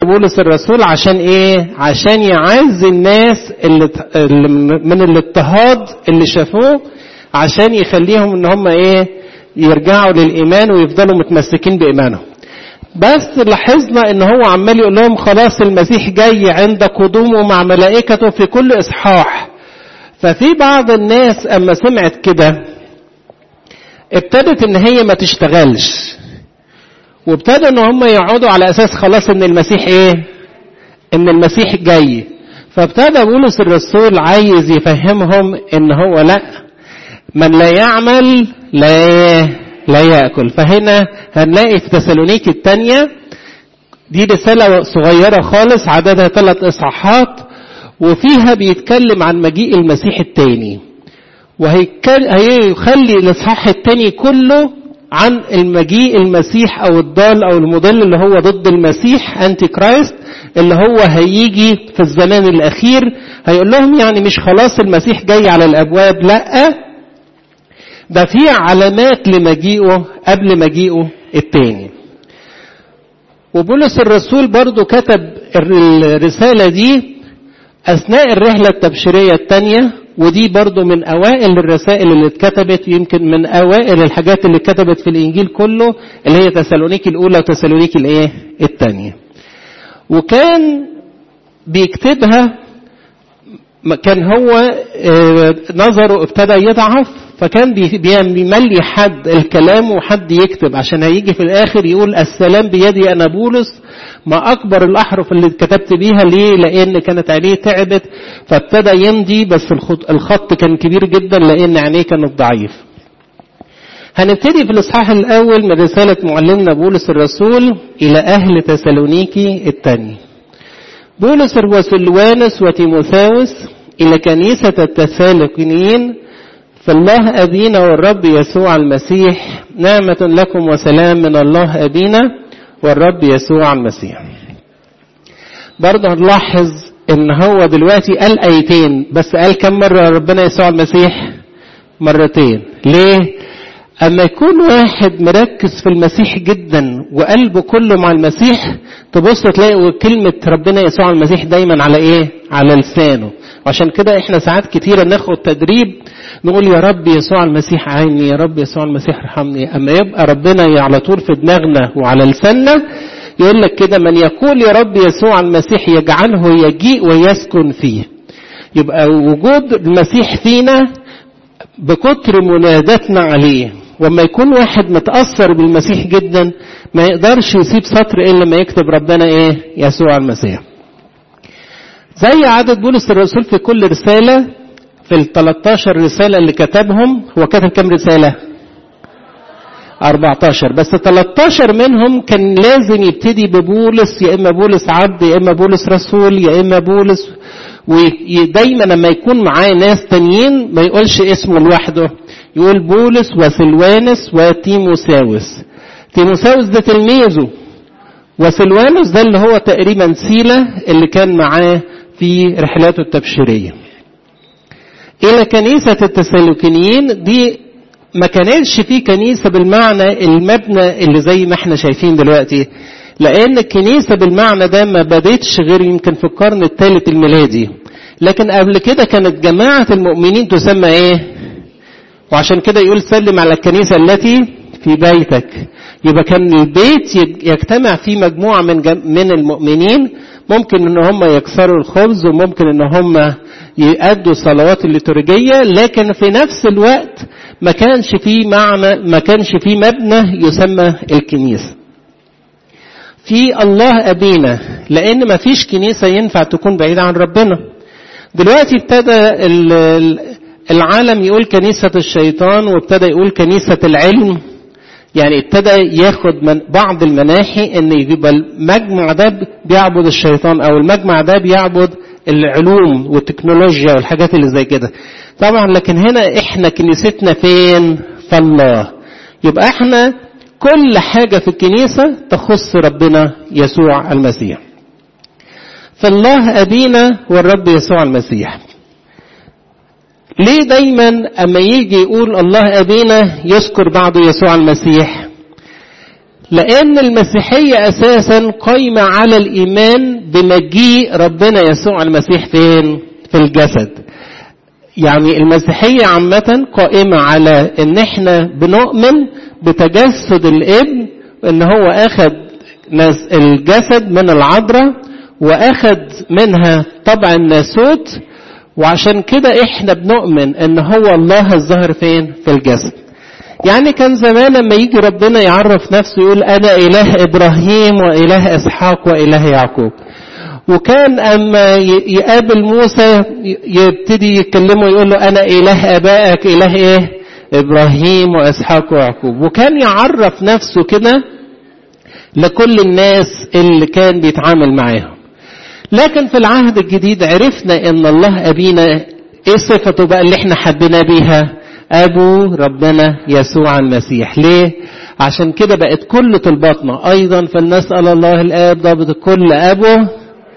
بولس الرسول عشان ايه عشان يعزي الناس اللي اللي من الاضطهاد اللي شافوه عشان يخليهم ان هم ايه يرجعوا للايمان ويفضلوا متمسكين بايمانهم بس لاحظنا ان هو عمال يقول لهم خلاص المسيح جاي عند قدومه مع ملائكته في كل اصحاح ففي بعض الناس اما سمعت كده ابتدت ان هي ما تشتغلش وابتدوا ان هم يقعدوا على اساس خلاص ان المسيح ايه ان المسيح جاي فابتدى بولس الرسول عايز يفهمهم ان هو لا من لا يعمل لا لا ياكل فهنا هنلاقي في تسالونيك الثانيه دي رساله صغيره خالص عددها ثلاث اصحاحات وفيها بيتكلم عن مجيء المسيح الثاني وهيخلي الاصحاح الثاني كله عن المجيء المسيح او الضال او المضل اللي هو ضد المسيح انتي كرايست اللي هو هيجي في الزمان الاخير هيقول لهم يعني مش خلاص المسيح جاي على الابواب لا ده في علامات لمجيئه قبل مجيئه التاني وبولس الرسول برضو كتب الرسالة دي أثناء الرحلة التبشيرية الثانية ودي برضو من أوائل الرسائل اللي اتكتبت يمكن من أوائل الحاجات اللي اتكتبت في الإنجيل كله اللي هي تسالونيكي الأولى وتسالونيكي الإيه؟ الثانية. وكان بيكتبها كان هو نظره ابتدى يضعف فكان بيملي حد الكلام وحد يكتب عشان هيجي في الاخر يقول السلام بيدي انا بولس ما اكبر الاحرف اللي كتبت بيها ليه لان كانت عينيه تعبت فابتدى يمضي بس الخط, الخط كان كبير جدا لان عينيه كانت ضعيف هنبتدي في الاصحاح الاول من رساله معلمنا بولس الرسول الى اهل تسالونيكي الثاني بولس وسلوانس وتيموثاوس الى كنيسه التسالونيين فالله أبينا والرب يسوع المسيح نعمة لكم وسلام من الله أبينا والرب يسوع المسيح برضه هنلاحظ ان هو دلوقتي قال ايتين بس قال كم مرة ربنا يسوع المسيح مرتين ليه اما يكون واحد مركز في المسيح جدا وقلبه كله مع المسيح تبص تلاقي كلمة ربنا يسوع المسيح دايما على ايه على لسانه وعشان كده احنا ساعات كتيرة ناخد تدريب نقول يا رب يسوع المسيح عيني يا رب يسوع المسيح ارحمني اما يبقى ربنا على طول في دماغنا وعلى لساننا يقول لك كده من يقول يا رب يسوع المسيح يجعله يجيء ويسكن فيه يبقى وجود المسيح فينا بكتر مناداتنا عليه وما يكون واحد متأثر بالمسيح جدا ما يقدرش يسيب سطر إلا ما يكتب ربنا إيه يسوع المسيح زي عدد بولس الرسول في كل رسالة في ال 13 رسالة اللي كتبهم هو كتب كم رسالة 14 بس 13 منهم كان لازم يبتدي ببولس يا إما بولس عبد يا إما بولس رسول يا إما بولس ودايما لما يكون معاه ناس تانيين ما يقولش اسمه لوحده يقول بولس وسلوانس وتيموساوس تيموساوس ده تلميذه وسلوانس ده اللي هو تقريبا سيلة اللي كان معاه في رحلاته التبشيرية إلى كنيسة التسالوكيين دي ما كانتش في كنيسة بالمعنى المبنى اللي زي ما احنا شايفين دلوقتي لأن الكنيسة بالمعنى ده ما بدتش غير يمكن في القرن الثالث الميلادي لكن قبل كده كانت جماعة المؤمنين تسمى ايه وعشان كده يقول سلم على الكنيسة التي في بيتك يبقى كان البيت يجتمع فيه مجموعة من من المؤمنين ممكن ان هم يكسروا الخبز وممكن ان هم يأدوا الصلوات الليتورجية لكن في نفس الوقت ما كانش فيه معنى ما كانش فيه مبنى يسمى الكنيسة في الله أبينا لأن ما فيش كنيسة ينفع تكون بعيدة عن ربنا دلوقتي ابتدى العالم يقول كنيسة الشيطان وابتدى يقول كنيسة العلم يعني ابتدى ياخد من بعض المناحي ان يبقى المجمع ده بيعبد الشيطان او المجمع ده بيعبد العلوم والتكنولوجيا والحاجات اللي زي كده طبعا لكن هنا احنا كنيستنا فين فالله يبقى احنا كل حاجة في الكنيسة تخص ربنا يسوع المسيح فالله أبينا والرب يسوع المسيح ليه دايما أما يجي يقول الله أبينا يذكر بعضه يسوع المسيح لأن المسيحية أساسا قايمة على الإيمان بمجيء ربنا يسوع المسيح فين؟ في الجسد. يعني المسيحية عامة قائمة على إن إحنا بنؤمن بتجسد الابن إن هو أخذ الجسد من العذراء وأخذ منها طبع الناسوت وعشان كده إحنا بنؤمن إن هو الله الظاهر فين؟ في الجسد. يعني كان زمان لما يجي ربنا يعرف نفسه يقول أنا إله إبراهيم وإله إسحاق وإله يعقوب وكان أما يقابل موسى يبتدي يكلمه يقول له أنا إله أبائك إله إيه إبراهيم وإسحاق ويعقوب وكان يعرف نفسه كده لكل الناس اللي كان بيتعامل معاهم لكن في العهد الجديد عرفنا ان الله ابينا ايه صفته بقى اللي احنا حبينا بيها أبو ربنا يسوع المسيح ليه؟ عشان كده بقت كل طلباتنا أيضا فلنسأل الله الآب ضابط الكل أبو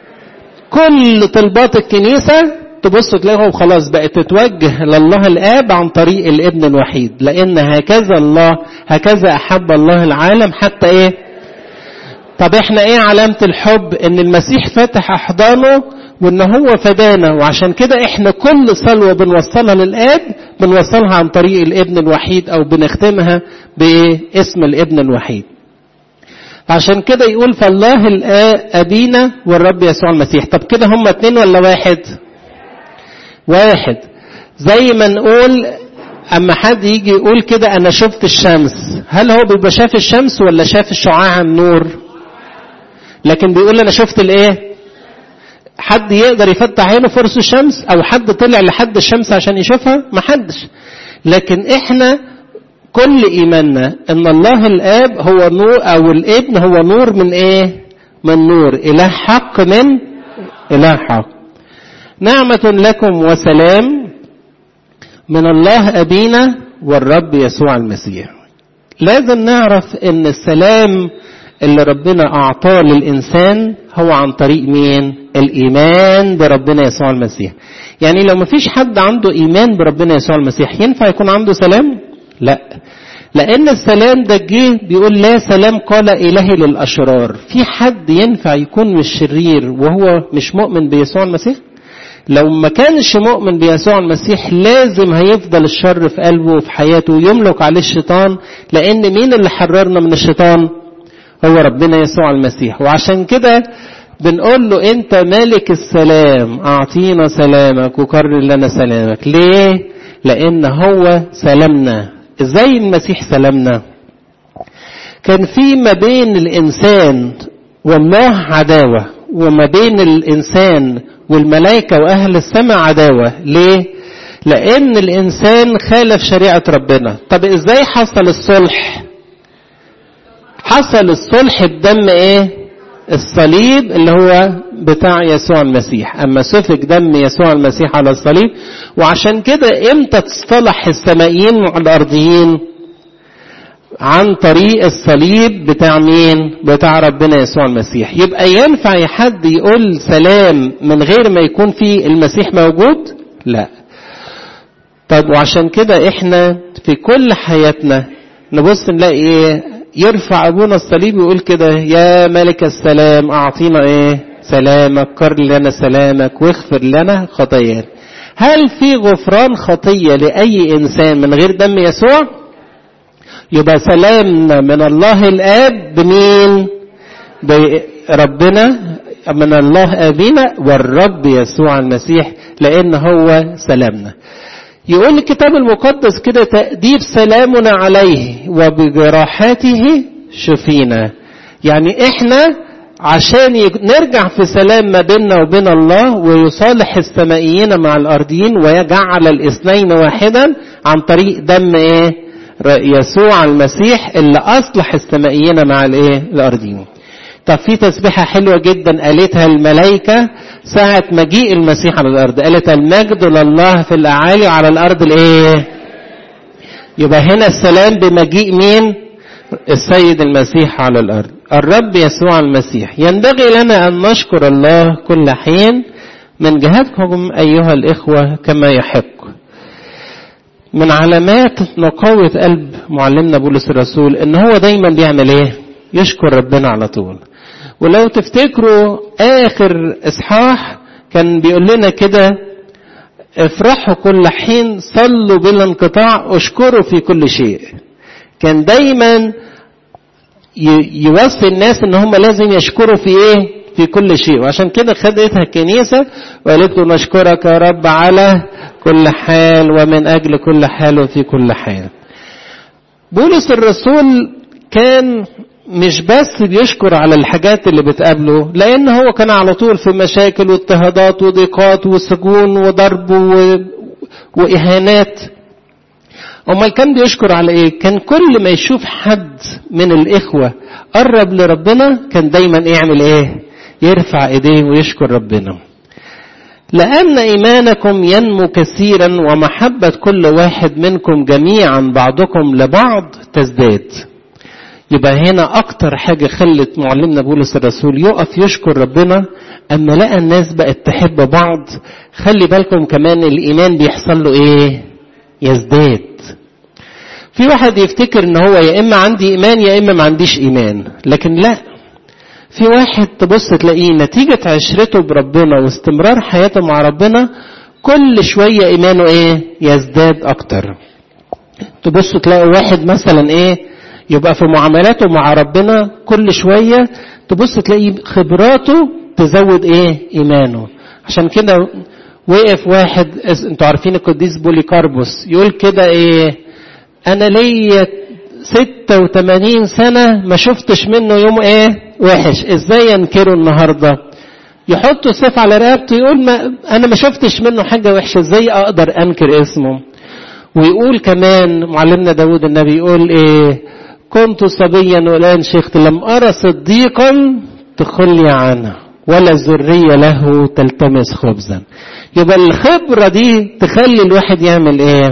كل طلبات الكنيسة تبص تلاقيها خلاص بقت تتوجه لله الآب عن طريق الابن الوحيد لأن هكذا الله هكذا أحب الله العالم حتى إيه؟ طب احنا ايه علامة الحب ان المسيح فتح احضانه وان هو فدانا وعشان كده احنا كل صلوة بنوصلها للاب بنوصلها عن طريق الابن الوحيد او بنختمها باسم الابن الوحيد عشان كده يقول فالله ابينا والرب يسوع المسيح طب كده هم اتنين ولا واحد واحد زي ما نقول اما حد يجي يقول كده انا شفت الشمس هل هو بيبقى شاف الشمس ولا شاف الشعاع النور لكن بيقول انا شفت الايه حد يقدر يفتح عينه فرس الشمس او حد طلع لحد الشمس عشان يشوفها ما حدش لكن احنا كل ايماننا ان الله الاب هو نور او الابن هو نور من ايه من نور اله حق من اله حق نعمة لكم وسلام من الله ابينا والرب يسوع المسيح لازم نعرف ان السلام اللي ربنا أعطاه للإنسان هو عن طريق مين؟ الإيمان بربنا يسوع المسيح. يعني لو مفيش حد عنده إيمان بربنا يسوع المسيح ينفع يكون عنده سلام؟ لا. لأن السلام ده جه بيقول لا سلام قال إلهي للأشرار. في حد ينفع يكون مش شرير وهو مش مؤمن بيسوع المسيح؟ لو ما كانش مؤمن بيسوع المسيح لازم هيفضل الشر في قلبه وفي حياته ويملك عليه الشيطان لأن مين اللي حررنا من الشيطان؟ هو ربنا يسوع المسيح وعشان كده بنقول له انت مالك السلام اعطينا سلامك وكرر لنا سلامك ليه لان هو سلامنا ازاي المسيح سلامنا كان في ما بين الانسان والله عداوه وما بين الانسان والملائكه واهل السماء عداوه ليه لان الانسان خالف شريعه ربنا طب ازاي حصل الصلح حصل الصلح بدم ايه الصليب اللي هو بتاع يسوع المسيح اما سفك دم يسوع المسيح على الصليب وعشان كده امتى تصطلح السمائيين مع الارضيين عن طريق الصليب بتاع مين بتاع ربنا يسوع المسيح يبقى ينفع حد يقول سلام من غير ما يكون في المسيح موجود لا طب وعشان كده احنا في كل حياتنا نبص نلاقي ايه يرفع ابونا الصليب ويقول كده يا ملك السلام اعطينا ايه سلامك كر لنا سلامك واغفر لنا خطايانا هل في غفران خطية لأي إنسان من غير دم يسوع يبقى سلامنا من الله الآب بمين بربنا من الله أبينا والرب يسوع المسيح لأن هو سلامنا يقول الكتاب المقدس كده تأديب سلامنا عليه وبجراحاته شفينا يعني احنا عشان نرجع في سلام ما بيننا وبين الله ويصالح السمائيين مع الارضيين ويجعل الاثنين واحدا عن طريق دم ايه يسوع المسيح اللي اصلح السمائيين مع الايه الارضيين طب في تسبيحة حلوة جدا قالتها الملائكة ساعة مجيء المسيح على الأرض قالت المجد لله في الأعالي وعلى الأرض الإيه؟ يبقى هنا السلام بمجيء مين؟ السيد المسيح على الأرض الرب يسوع المسيح ينبغي لنا أن نشكر الله كل حين من جهتكم أيها الإخوة كما يحق من علامات نقاوة قلب معلمنا بولس الرسول إن هو دايما بيعمل إيه؟ يشكر ربنا على طول ولو تفتكروا اخر اصحاح كان بيقول لنا كده افرحوا كل حين صلوا بلا انقطاع اشكروا في كل شيء كان دايما يوصي الناس ان هم لازم يشكروا في ايه في كل شيء وعشان كده خدتها الكنيسة وقالت له نشكرك يا رب على كل حال ومن أجل كل حال وفي كل حال بولس الرسول كان مش بس بيشكر على الحاجات اللي بتقابله لأن هو كان على طول في مشاكل واضطهادات وضيقات وسجون وضرب و... وإهانات أمال كان بيشكر على إيه؟ كان كل ما يشوف حد من الإخوة قرب لربنا كان دايما يعمل إيه؟ يرفع إيديه ويشكر ربنا. لأن إيمانكم ينمو كثيرا ومحبة كل واحد منكم جميعا بعضكم لبعض تزداد. يبقى هنا أكتر حاجة خلت معلمنا بولس الرسول يقف يشكر ربنا أما لقى الناس بقت تحب بعض خلي بالكم كمان الإيمان بيحصل له إيه؟ يزداد. في واحد يفتكر ان هو يا اما عندي ايمان يا اما ما عنديش ايمان لكن لا في واحد تبص تلاقيه نتيجة عشرته بربنا واستمرار حياته مع ربنا كل شوية ايمانه ايه يزداد اكتر تبص تلاقي واحد مثلا ايه يبقى في معاملاته مع ربنا كل شوية تبص تلاقي خبراته تزود ايه ايمانه عشان كده وقف واحد انتوا عارفين القديس بوليكاربوس يقول كده ايه انا ليا 86 سنة ما شفتش منه يوم ايه وحش ازاي ينكره النهاردة يحط سيف على رقبته يقول ما انا ما شفتش منه حاجة وحشة ازاي اقدر انكر اسمه ويقول كمان معلمنا داود النبي يقول ايه كنت صبيا والان شيخت لم ارى صديقا تخلي عنه ولا ذرية له تلتمس خبزا يبقى الخبرة دي تخلي الواحد يعمل ايه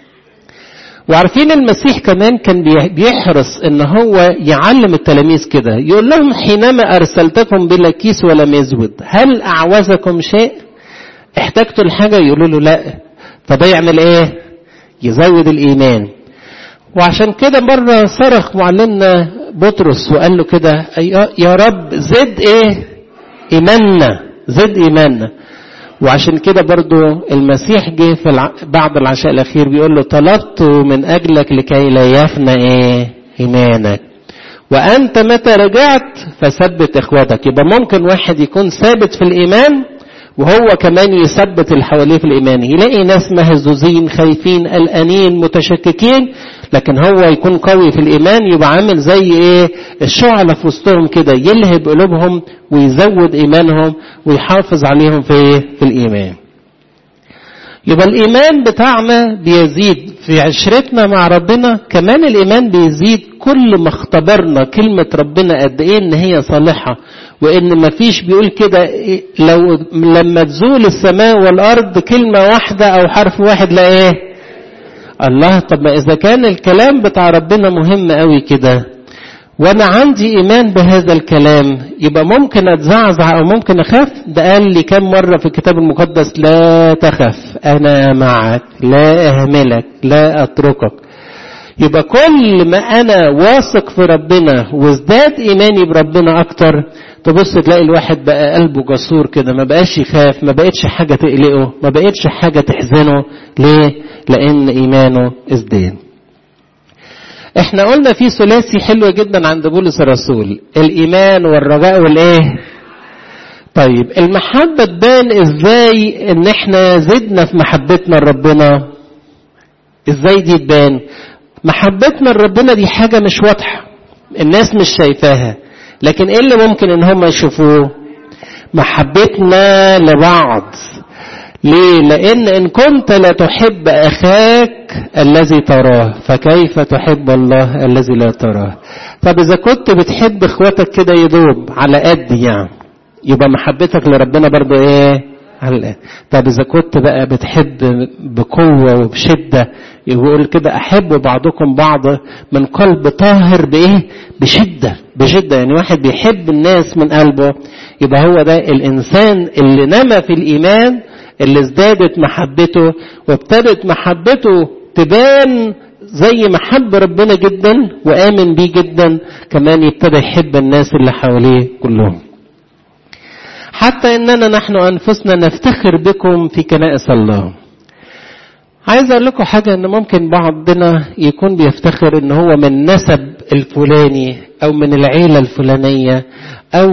وعارفين المسيح كمان كان بيحرص ان هو يعلم التلاميذ كده يقول لهم حينما ارسلتكم بلا كيس ولا مزود هل اعوزكم شيء احتجتوا الحاجة يقولوا له لا طب يعمل ايه يزود الايمان وعشان كده مرة صرخ معلمنا بطرس وقال له كده يا رب زد ايه ايماننا زد ايماننا وعشان كده برضو المسيح جه في الع... بعد العشاء الأخير بيقول له طلبت من أجلك لكي لا يفنى إيه إيمانك وأنت متى رجعت فثبت إخواتك يبقى ممكن واحد يكون ثابت في الإيمان وهو كمان يثبت اللي حواليه في الإيمان يلاقي ناس مهزوزين خايفين قلقانين متشككين لكن هو يكون قوي في الإيمان يبقى عامل زي إيه الشعلة في وسطهم كده يلهب قلوبهم ويزود إيمانهم ويحافظ عليهم في في الإيمان يبقى الإيمان بتاعنا بيزيد في عشرتنا مع ربنا كمان الإيمان بيزيد كل ما اختبرنا كلمة ربنا قد إيه إن هي صالحة وإن مفيش بيقول كده لو لما تزول السماء والأرض كلمة واحدة أو حرف واحد لا إيه الله طب ما إذا كان الكلام بتاع ربنا مهم قوي كده وأنا عندي إيمان بهذا الكلام يبقى ممكن أتزعزع أو ممكن أخاف ده قال لي كم مرة في الكتاب المقدس لا تخف أنا معك لا أهملك لا أتركك يبقى كل ما أنا واثق في ربنا وازداد إيماني بربنا أكتر تبص تلاقي الواحد بقى قلبه جسور كده ما بقاش يخاف ما بقتش حاجة تقلقه ما بقتش حاجة تحزنه ليه لأن إيمانه ازداد احنا قلنا في ثلاثي حلو جدا عند بولس الرسول الايمان والرجاء والايه طيب المحبة تبان ازاي ان احنا زدنا في محبتنا لربنا ازاي دي تبان محبتنا لربنا دي حاجة مش واضحة الناس مش شايفاها لكن ايه اللي ممكن ان هم يشوفوه محبتنا لبعض ليه لان ان كنت لا تحب اخاك الذي تراه فكيف تحب الله الذي لا تراه طب اذا كنت بتحب اخواتك كده يدوب على قد يعني يبقى محبتك لربنا برضو ايه على طب اذا كنت بقى بتحب بقوة وبشدة يقول كده احب بعضكم بعض من قلب طاهر بايه بشدة بشدة يعني واحد بيحب الناس من قلبه يبقى هو ده الانسان اللي نما في الايمان اللي ازدادت محبته وابتدت محبته تبان زي ما حب ربنا جدا وآمن بيه جدا كمان يبتدى يحب الناس اللي حواليه كلهم حتى إننا نحن أنفسنا نفتخر بكم في كنائس الله عايز اقول لكم حاجة ان ممكن بعضنا يكون بيفتخر ان هو من نسب الفلاني او من العيلة الفلانية او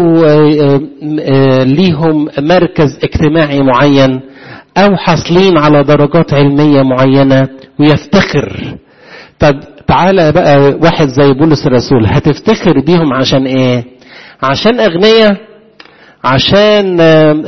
ليهم مركز اجتماعي معين او حاصلين على درجات علمية معينة ويفتخر طب تعالى بقى واحد زي بولس الرسول هتفتخر بيهم عشان ايه عشان اغنياء عشان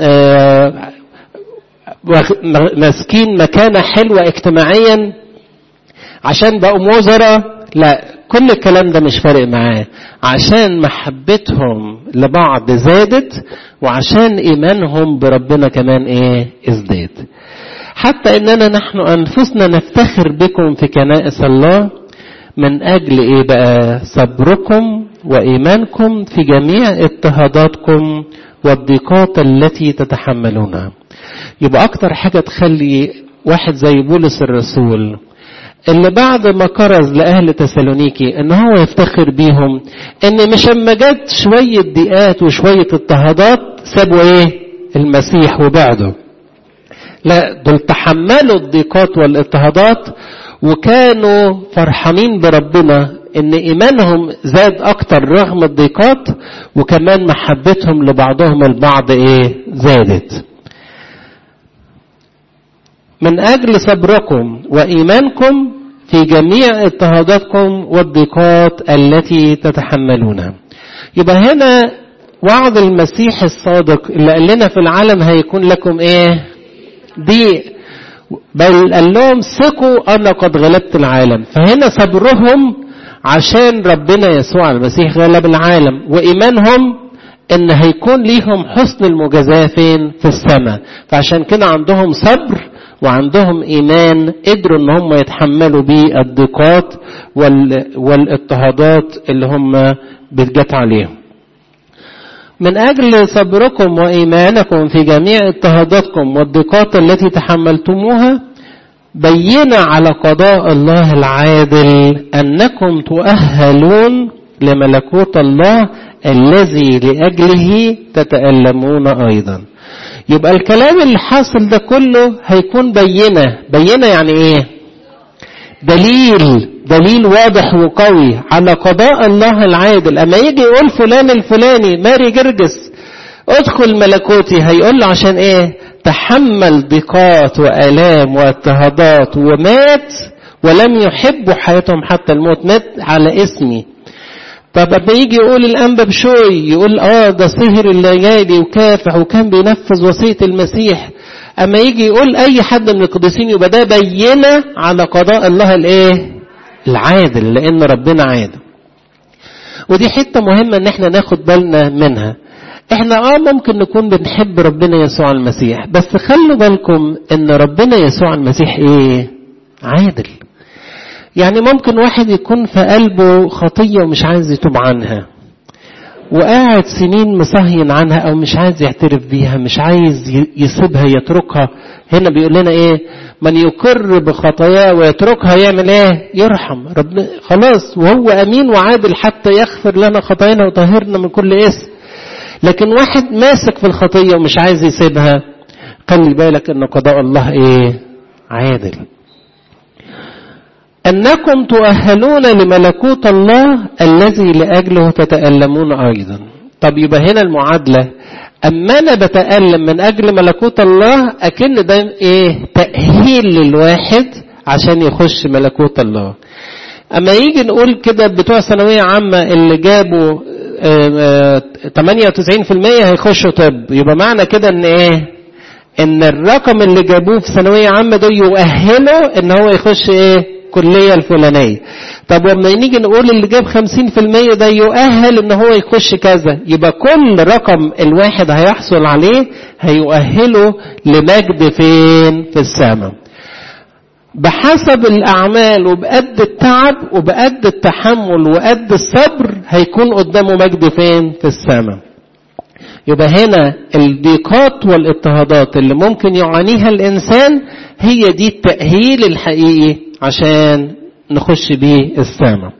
ماسكين مكانة حلوة اجتماعيا عشان بقوا وزراء لا كل الكلام ده مش فارق معاه عشان محبتهم لبعض زادت وعشان ايمانهم بربنا كمان ايه ازداد حتى اننا نحن انفسنا نفتخر بكم في كنائس الله من اجل ايه بقى صبركم وايمانكم في جميع اضطهاداتكم والضيقات التي تتحملونها يبقى اكتر حاجة تخلي واحد زي بولس الرسول اللي بعد ما كرز لأهل تسالونيكي ان هو يفتخر بيهم ان مش اما جت شوية ضيقات وشوية اضطهادات سابوا ايه المسيح وبعده لا دول تحملوا الضيقات والاضطهادات وكانوا فرحانين بربنا ان ايمانهم زاد اكتر رغم الضيقات وكمان محبتهم لبعضهم البعض ايه زادت من أجل صبركم وإيمانكم في جميع اضطهاداتكم والضيقات التي تتحملونها يبقى هنا وعد المسيح الصادق اللي قال لنا في العالم هيكون لكم ايه ضيق بل قال لهم ثقوا انا قد غلبت العالم فهنا صبرهم عشان ربنا يسوع المسيح غلب العالم وايمانهم ان هيكون ليهم حسن المجازاه فين في السماء فعشان كده عندهم صبر وعندهم ايمان قدروا ان هم يتحملوا بيه الضيقات والاضطهادات اللي هم بتجت عليهم من اجل صبركم وايمانكم في جميع اضطهاداتكم والضيقات التي تحملتموها بين على قضاء الله العادل انكم تؤهلون لملكوت الله الذي لاجله تتالمون ايضا يبقى الكلام اللي حاصل ده كله هيكون بينة بينة يعني ايه دليل دليل واضح وقوي على قضاء الله العادل اما يجي يقول فلان الفلاني ماري جرجس ادخل ملكوتي هيقول له عشان ايه تحمل ضيقات والام واضطهادات ومات ولم يحبوا حياتهم حتى الموت مات على اسمي طب اما يجي يقول الانبا بشوي يقول اه ده سهر الليالي وكافح وكان بينفذ وصيه المسيح اما يجي يقول اي حد من القديسين يبقى ده بينه على قضاء الله الايه العادل لان ربنا عادل ودي حته مهمه ان احنا ناخد بالنا منها احنا اه ممكن نكون بنحب ربنا يسوع المسيح بس خلوا بالكم ان ربنا يسوع المسيح ايه عادل يعني ممكن واحد يكون في قلبه خطية ومش عايز يتوب عنها وقاعد سنين مصهين عنها او مش عايز يعترف بيها مش عايز يسيبها يتركها هنا بيقول لنا ايه من يقر بخطاياه ويتركها يعمل ايه يرحم ربنا خلاص وهو امين وعادل حتى يغفر لنا خطايانا وطهرنا من كل اسم لكن واحد ماسك في الخطية ومش عايز يسيبها خلي بالك ان قضاء الله ايه عادل أنكم تؤهلون لملكوت الله الذي لأجله تتألمون أيضا طب يبقى هنا المعادلة أما أنا بتألم من أجل ملكوت الله أكن ده إيه تأهيل للواحد عشان يخش ملكوت الله أما يجي نقول كده بتوع ثانوية عامة اللي جابوا 98% هيخشوا طب يبقى معنى كده ان ايه ان الرقم اللي جابوه في ثانوية عامة ده يؤهله ان هو يخش ايه الكلية الفلانية طب لما نيجي نقول اللي جاب 50% ده يؤهل ان هو يخش كذا يبقى كل رقم الواحد هيحصل عليه هيؤهله لمجد فين في السماء بحسب الأعمال وبقد التعب وبقد التحمل وقد الصبر هيكون قدامه مجد فين في السماء يبقى هنا الضيقات والاضطهادات اللي ممكن يعانيها الإنسان هي دي التأهيل الحقيقي عشان نخش بيه السماء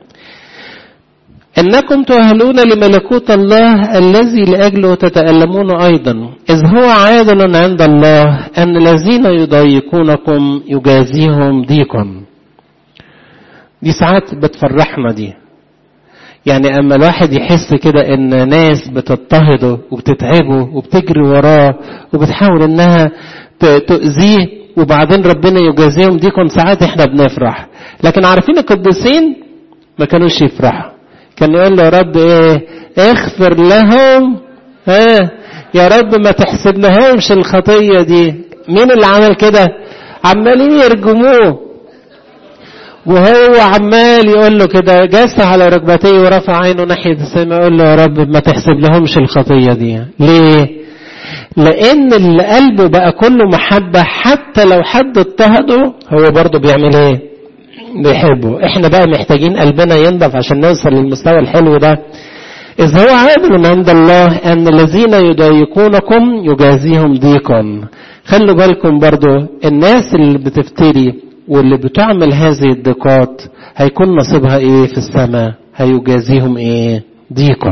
إنكم تؤهلون لملكوت الله الذي لأجله تتألمون أيضا إذ هو عادل عند الله أن الذين يضايقونكم يجازيهم ضيقا دي ساعات بتفرحنا دي يعني أما الواحد يحس كده إن ناس بتضطهده وبتتعبه وبتجري وراه وبتحاول إنها تؤذيه وبعدين ربنا يجازيهم ضيقا ساعات إحنا بنفرح لكن عارفين القديسين ما كانوش يفرحوا كان يقول له يا رب ايه اغفر لهم ها يا رب ما تحسب لهمش الخطية دي مين اللي عمل كده عمالين يرجموه وهو عمال يقول له كده جاس على ركبتيه ورفع عينه ناحية السماء يقول له يا رب ما تحسب لهمش الخطية دي ليه لان اللي قلبه بقى كله محبة حتى لو حد اضطهده هو برضه بيعمل ايه بيحبه احنا بقى محتاجين قلبنا ينضف عشان نوصل للمستوى الحلو ده إذ هو عادل عند الله أن الذين يضايقونكم يجازيهم ضيقا خلوا بالكم برضو الناس اللي بتفتري واللي بتعمل هذه الضيقات هيكون نصيبها ايه في السماء هيجازيهم ايه ضيقا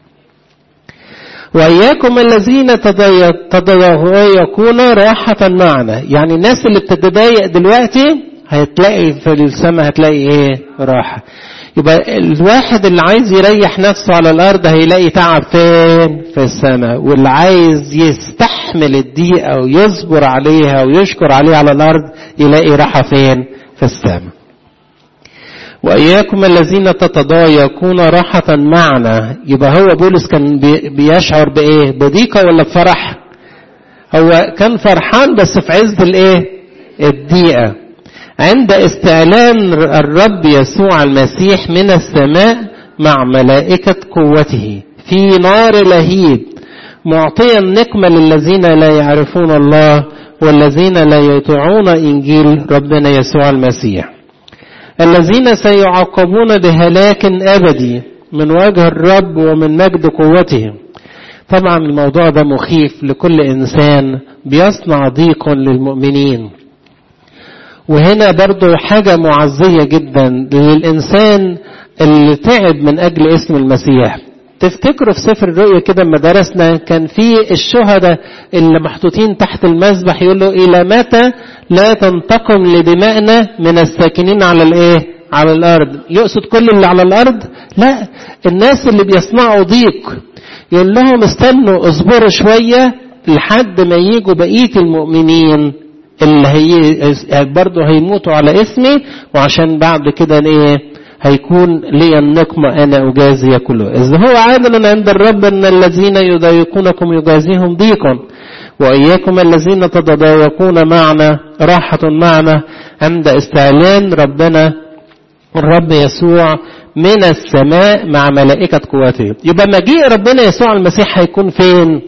وإياكم الذين تضايقون راحة معنا يعني الناس اللي بتتضايق دلوقتي هتلاقي في السماء هتلاقي ايه راحة يبقى الواحد اللي عايز يريح نفسه على الارض هيلاقي تعب فين في السماء واللي عايز يستحمل الضيقة ويصبر عليها ويشكر عليها على الارض يلاقي راحة فين في السماء وإياكم الذين تتضايقون راحة معنا يبقى هو بولس كان بيشعر بإيه بضيقة ولا بفرح هو كان فرحان بس في عز الإيه الضيقة عند استعلان الرب يسوع المسيح من السماء مع ملائكة قوته في نار لهيب معطيا نقمة للذين لا يعرفون الله والذين لا يطيعون إنجيل ربنا يسوع المسيح الذين سيعاقبون بهلاك أبدي من وجه الرب ومن مجد قوته طبعا الموضوع ده مخيف لكل إنسان بيصنع ضيق للمؤمنين وهنا برضو حاجة معزية جدا للإنسان اللي تعب من أجل اسم المسيح تفتكروا في سفر الرؤيا كده لما درسنا كان في الشهداء اللي محطوطين تحت المسبح يقول له إلى متى لا تنتقم لدمائنا من الساكنين على الإيه؟ على الأرض يقصد كل اللي على الأرض لا الناس اللي بيصنعوا ضيق يقول لهم استنوا اصبروا شوية لحد ما يجوا بقية المؤمنين اللي هي برضه هيموتوا على اسمي وعشان بعد كده ايه هيكون لي النقمة أنا أجازي كله إذ هو عادل عند الرب أن الذين يضايقونكم يجازيهم ضيقا وإياكم الذين تتضايقون معنا راحة معنا عند استعلان ربنا الرب يسوع من السماء مع ملائكة قواته يبقى مجيء ربنا يسوع المسيح هيكون فين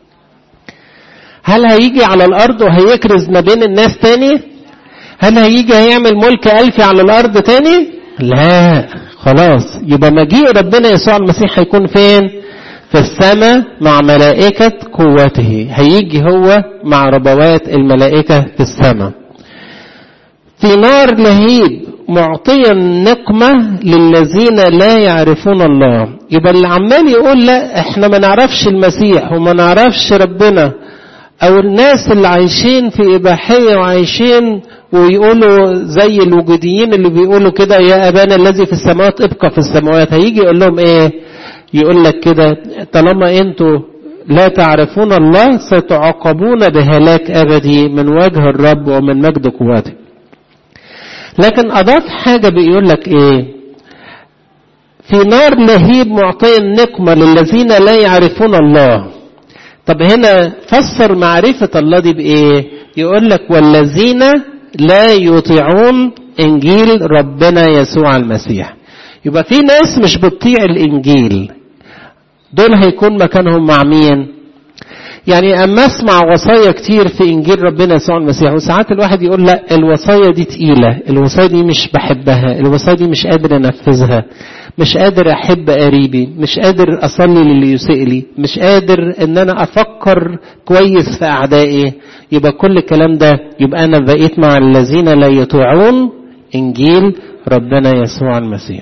هل هيجي على الأرض وهيكرز ما بين الناس تاني هل هيجي هيعمل ملك ألفي على الأرض تاني لا خلاص يبقى مجيء ربنا يسوع المسيح هيكون فين في السماء مع ملائكة قوته هيجي هو مع ربوات الملائكة في السماء في نار لهيب معطيا نقمة للذين لا يعرفون الله يبقى اللي عمال يقول لا احنا ما نعرفش المسيح وما نعرفش ربنا او الناس اللي عايشين في اباحية وعايشين ويقولوا زي الوجوديين اللي بيقولوا كده يا ابانا الذي في السماوات ابقى في السماوات هيجي يقول لهم ايه يقول لك كده طالما انتوا لا تعرفون الله ستعاقبون بهلاك ابدي من وجه الرب ومن مجد قوته لكن اضاف حاجة بيقول لك ايه في نار لهيب معطي النقمة للذين لا يعرفون الله طب هنا فسر معرفة الله دي بإيه يقول لك والذين لا يطيعون إنجيل ربنا يسوع المسيح يبقى في ناس مش بتطيع الإنجيل دول هيكون مكانهم مع مين يعني أما أسمع وصايا كتير في إنجيل ربنا يسوع المسيح وساعات الواحد يقول لا الوصايا دي تقيلة الوصايا دي مش بحبها الوصايا دي مش قادر أنفذها مش قادر أحب قريبي مش قادر أصلي للي يسيء لي مش قادر إن أنا أفكر كويس في أعدائي يبقى كل الكلام ده يبقى أنا بقيت مع الذين لا يطيعون إنجيل ربنا يسوع المسيح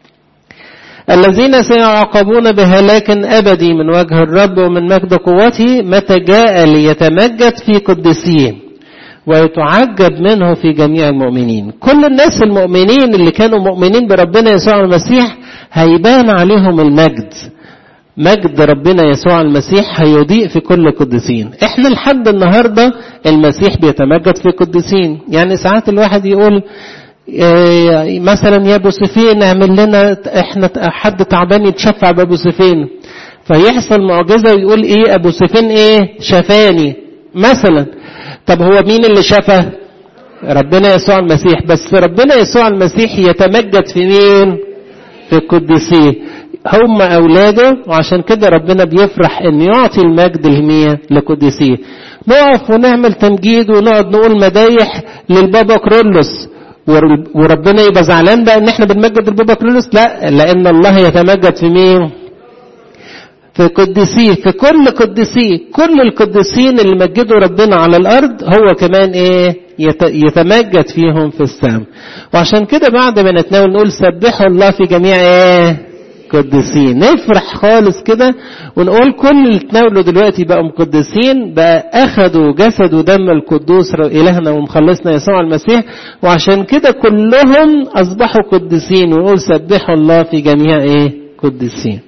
الذين سيعاقبون بهلاك أبدي من وجه الرب ومن مجد قوته متى جاء ليتمجد في قدسيه ويتعجب منه في جميع المؤمنين كل الناس المؤمنين اللي كانوا مؤمنين بربنا يسوع المسيح هيبان عليهم المجد مجد ربنا يسوع المسيح هيضيء في كل قدسين احنا لحد النهارده المسيح بيتمجد في قدسين يعني ساعات الواحد يقول مثلا يا ابو سفين اعمل لنا احنا حد تعبان يتشفع بابو سفين فيحصل معجزه ويقول ايه ابو سفين ايه شفاني مثلا طب هو مين اللي شفى ربنا يسوع المسيح بس ربنا يسوع المسيح يتمجد في مين في القديسين هم اولاده وعشان كده ربنا بيفرح ان يعطي المجد المية لقديسيه نقف ونعمل تمجيد ونقعد نقول مدايح للبابا كرولوس وربنا يبقى زعلان بقى ان احنا بنمجد البابا كرولوس لا لان الله يتمجد في مين في قديسيه في كل قديسيه كل القديسين اللي مجدوا ربنا على الارض هو كمان ايه يتمجد فيهم في السماء وعشان كده بعد ما نتناول نقول سبحوا الله في جميع ايه قديسين نفرح خالص كده ونقول كل اللي تناولوا دلوقتي بقوا مقدسين بقى اخذوا جسد ودم القدوس الهنا ومخلصنا يسوع المسيح وعشان كده كلهم اصبحوا قديسين ونقول سبحوا الله في جميع ايه قديسين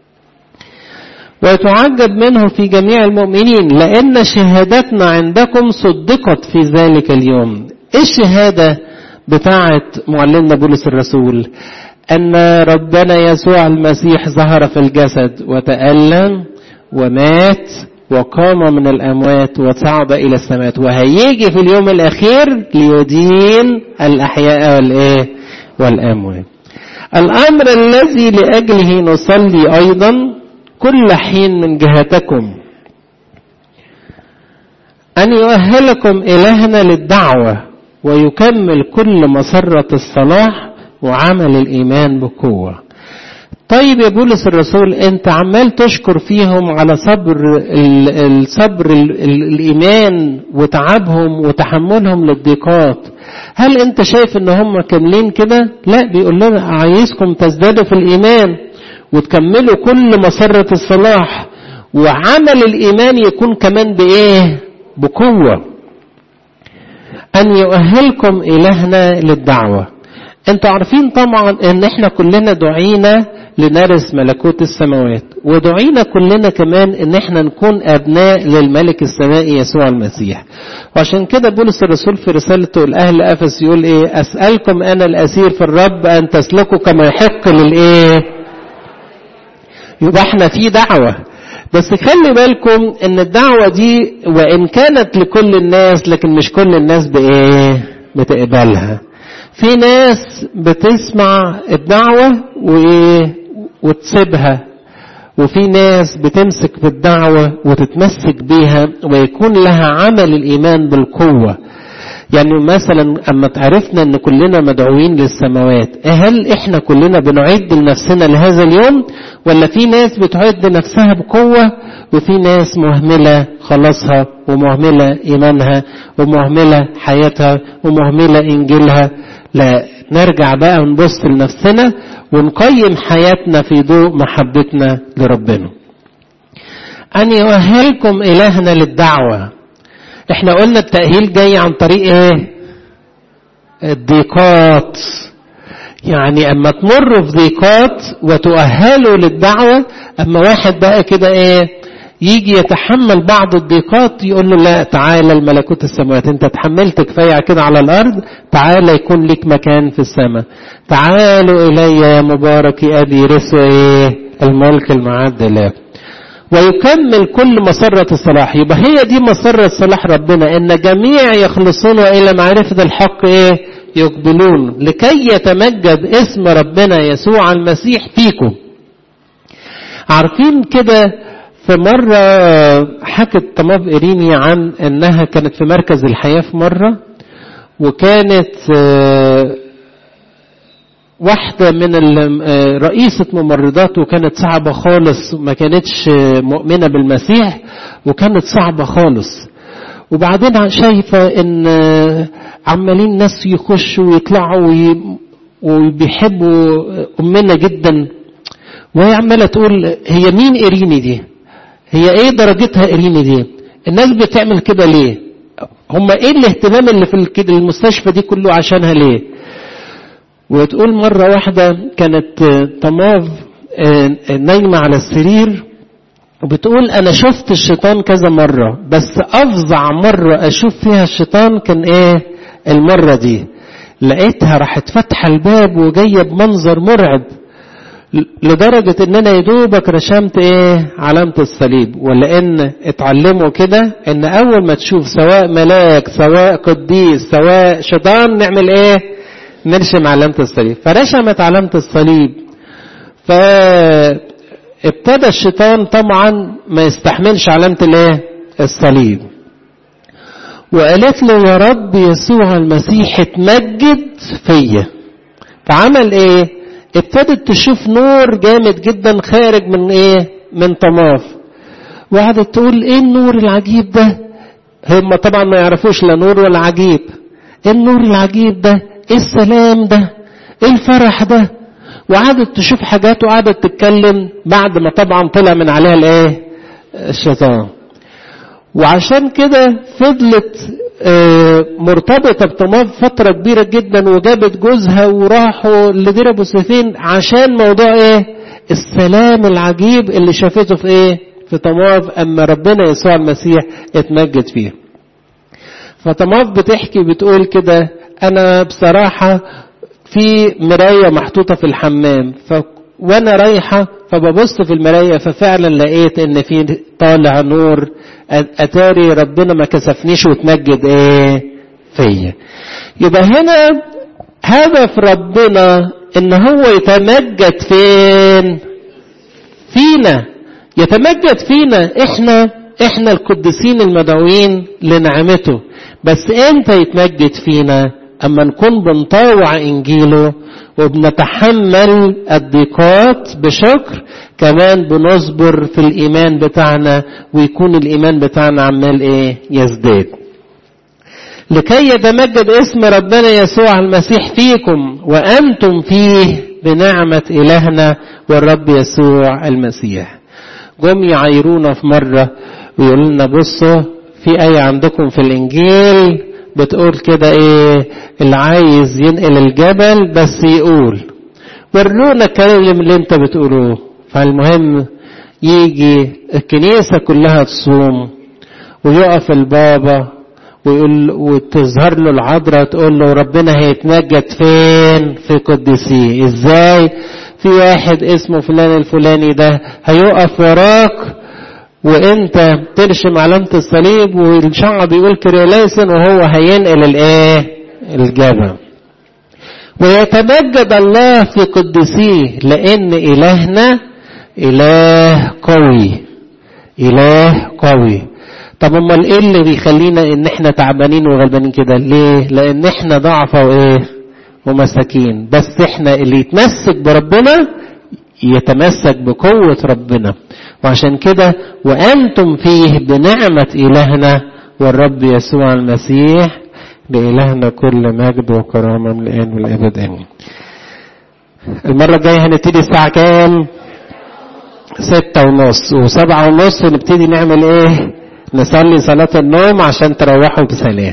ويتعجب منه في جميع المؤمنين لأن شهادتنا عندكم صدقت في ذلك اليوم إيه الشهادة بتاعة معلمنا بولس الرسول أن ربنا يسوع المسيح ظهر في الجسد وتألم ومات وقام من الأموات وصعد إلى السماء وهيجي في اليوم الأخير ليدين الأحياء والإيه والأموات الأمر الذي لأجله نصلي أيضا كل حين من جهتكم أن يؤهلكم إلهنا للدعوة ويكمل كل مسرة الصلاح وعمل الإيمان بقوة طيب يا بولس الرسول انت عمال تشكر فيهم على صبر الصبر الايمان وتعبهم وتحملهم للضيقات هل انت شايف ان هم كاملين كده لا بيقول لنا عايزكم تزدادوا في الايمان وتكملوا كل مسرة الصلاح وعمل الإيمان يكون كمان بإيه؟ بقوة. أن يؤهلكم إلهنا للدعوة. أنتوا عارفين طبعا إن إحنا كلنا دعينا لنرث ملكوت السماوات، ودعينا كلنا كمان إن إحنا نكون أبناء للملك السمائي يسوع المسيح. وعشان كده بولس الرسول في رسالته لأهل أفس يقول إيه؟ أسألكم أنا الأسير في الرب أن تسلكوا كما يحق للإيه؟ يبقى احنا في دعوة بس خلي بالكم ان الدعوة دي وان كانت لكل الناس لكن مش كل الناس بايه بتقبلها في ناس بتسمع الدعوة وايه وتسيبها وفي ناس بتمسك بالدعوة وتتمسك بيها ويكون لها عمل الإيمان بالقوة يعني مثلا اما تعرفنا ان كلنا مدعوين للسماوات هل احنا كلنا بنعد لنفسنا لهذا اليوم ولا في ناس بتعد نفسها بقوة وفي ناس مهملة خلاصها ومهملة ايمانها ومهملة حياتها ومهملة انجيلها لا نرجع بقى ونبص لنفسنا ونقيم حياتنا في ضوء محبتنا لربنا أن يؤهلكم إلهنا للدعوة احنا قلنا التأهيل جاي عن طريق ايه الضيقات يعني اما تمروا في ضيقات وتؤهلوا للدعوة اما واحد بقى كده ايه يجي يتحمل بعض الضيقات يقول له لا تعالى الملكوت السماوات انت تحملت كفاية كده على الارض تعالى يكون لك مكان في السماء تعالوا الي يا مبارك ابي رثوا ايه الملك المعد له ويكمل كل مسرة الصلاح يبقى هي دي مسرة صلاح ربنا ان جميع يخلصون الى معرفة الحق ايه يقبلون لكي يتمجد اسم ربنا يسوع المسيح فيكم عارفين كده في مرة حكت طماف إيريني عن أنها كانت في مركز الحياة في مرة وكانت واحدة من رئيسة ممرضات وكانت صعبة خالص ما كانتش مؤمنة بالمسيح وكانت صعبة خالص وبعدين شايفة ان عمالين ناس يخشوا ويطلعوا وبيحبوا امنا جدا وهي عمالة تقول هي مين إريني دي هي ايه درجتها إريني دي الناس بتعمل كده ليه هم ايه الاهتمام اللي في المستشفى دي كله عشانها ليه وتقول مرة واحدة كانت طماف نايمة على السرير وبتقول أنا شفت الشيطان كذا مرة بس أفظع مرة أشوف فيها الشيطان كان إيه المرة دي لقيتها راحت فاتحة الباب وجاية بمنظر مرعب لدرجة ان انا يدوبك رشمت ايه علامة الصليب ولان اتعلموا كده ان اول ما تشوف سواء ملاك سواء قديس سواء شيطان نعمل ايه نرشم علامة الصليب فرشمت علامة الصليب فابتدى الشيطان طبعا ما يستحملش علامة الايه الصليب وقالت له يا رب يسوع المسيح اتمجد فيا فعمل ايه ابتدت تشوف نور جامد جدا خارج من ايه من طماف وقعدت تقول ايه النور العجيب ده هم طبعا ما يعرفوش لا نور ولا عجيب ايه النور العجيب ده ايه السلام ده ايه الفرح ده وقعدت تشوف حاجات وقعدت تتكلم بعد ما طبعا طلع من عليها الايه الشيطان وعشان كده فضلت مرتبطة بطماف فترة كبيرة جدا وجابت جوزها وراحوا لدير ابو سيفين عشان موضوع ايه السلام العجيب اللي شافته في ايه في طماف اما ربنا يسوع المسيح اتمجد فيه فطماف بتحكي بتقول كده انا بصراحة في مراية محطوطة في الحمام ف وانا رايحة فببص في المراية ففعلا لقيت ان في طالع نور اتاري ربنا ما كسفنيش وتمجد ايه فيا يبقى هنا هدف ربنا ان هو يتمجد فين فينا يتمجد فينا احنا احنا القديسين المدعوين لنعمته بس امتى يتمجد فينا اما نكون بنطاوع انجيله وبنتحمل الضيقات بشكر كمان بنصبر في الايمان بتاعنا ويكون الايمان بتاعنا عمال ايه يزداد لكي يتمجد اسم ربنا يسوع المسيح فيكم وانتم فيه بنعمه الهنا والرب يسوع المسيح جم يعايرونا في مره ويقولوا لنا بصوا في ايه عندكم في الانجيل بتقول كده ايه اللي عايز ينقل الجبل بس يقول ورونا الكلام اللي انت بتقولوه فالمهم يجي الكنيسة كلها تصوم ويقف البابا ويقول وتظهر له العذراء تقول له ربنا هيتمجد فين في قدسيه ازاي في واحد اسمه فلان الفلاني ده هيقف وراك وانت ترشم علامة الصليب والشعب بيقول كريليسن وهو هينقل الايه الجبل ويتمجد الله في قدسيه لان الهنا اله قوي اله قوي طب امال ايه اللي بيخلينا ان احنا تعبانين وغلبانين كده ليه لان احنا ضعفة وايه ومساكين بس احنا اللي يتمسك بربنا يتمسك بقوة ربنا وعشان كده وأنتم فيه بنعمة إلهنا والرب يسوع المسيح لإلهنا كل مجد وكرامة من الآن والأبد آمين المرة الجاية هنبتدي الساعة كام؟ ستة ونص وسبعة ونص ونبتدي نعمل ايه؟ نصلي صلاة النوم عشان تروحوا بسلام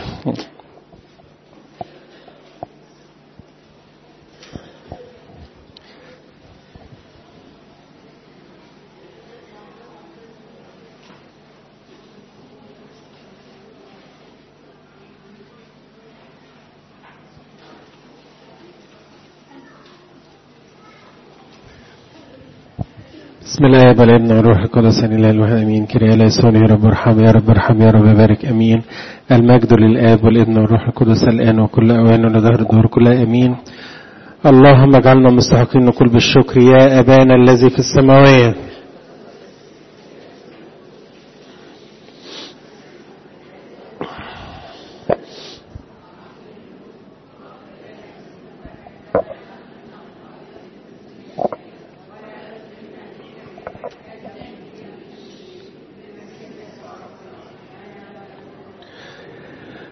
بسم الله يا والابن والروح القدس الاله الواحد امين كريا ليسون يا رب ارحم يا رب ارحم يا رب بارك امين المجد للاب والابن والروح القدس الان وكل اوان ولدهر الدهور كلها امين اللهم اجعلنا مستحقين نقول بالشكر يا ابانا الذي في السماوات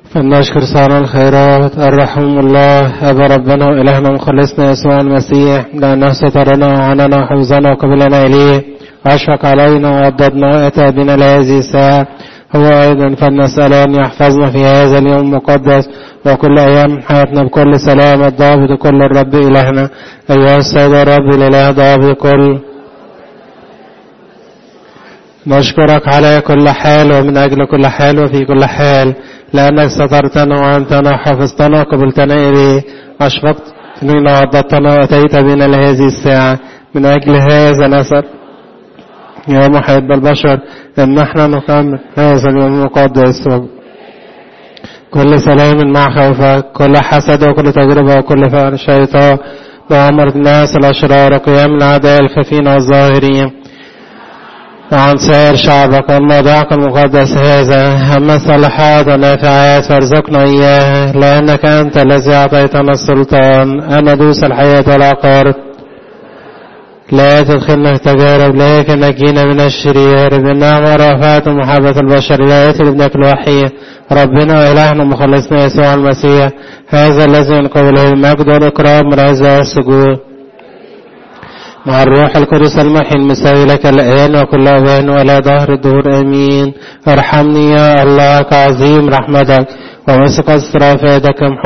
فلنشكر صانع الخيرات الرحم الله أبا ربنا وإلهنا مخلصنا يسوع المسيح لأنه سترنا وعننا وحفظنا وقبلنا إليه وأشفق علينا وأبدنا وأتى بنا لهذه الساعة هو أيضا فلنسأل أن يحفظنا في هذا اليوم المقدس وكل أيام حياتنا بكل سلام الضابط كل الرب إلهنا أيها السيد الرب الإله ضابط كل نشكرك على كل حال ومن أجل كل حال وفي كل حال لأنك سترتنا وأنتنا وحفظتنا وقبلتنا إليه أشفقت فينا وعضدتنا وأتيت بنا لهذه الساعة من أجل هذا نسأل يا محب البشر أن نحن نكمل هذا اليوم المقدس كل سلام مع خوفك كل حسد وكل تجربة وكل فعل شيطان وأمر الناس الأشرار وقيام الأعداء الخفين والظاهرين وعن سائر شعبك وموضعك المقدس هذا أما الصالحات والنافعات فارزقنا إياه لأنك أنت الذي أعطيتنا السلطان أن ندوس الحياة والعقارب لا تدخلنا في تجارب لكن نجينا من الشرير بالنعمة ورفعت محبة البشر لا يأتي لابنك الوحيد ربنا وإلهنا مخلصنا يسوع المسيح هذا الذي ينقل له المجد والإكرام من العزة والسجود مع الروح القدس المحي المساوي لك الآن وكل أوان ولا ظهر الدهور آمين ارحمني يا الله كعظيم رحمتك ومسك اسرافاتك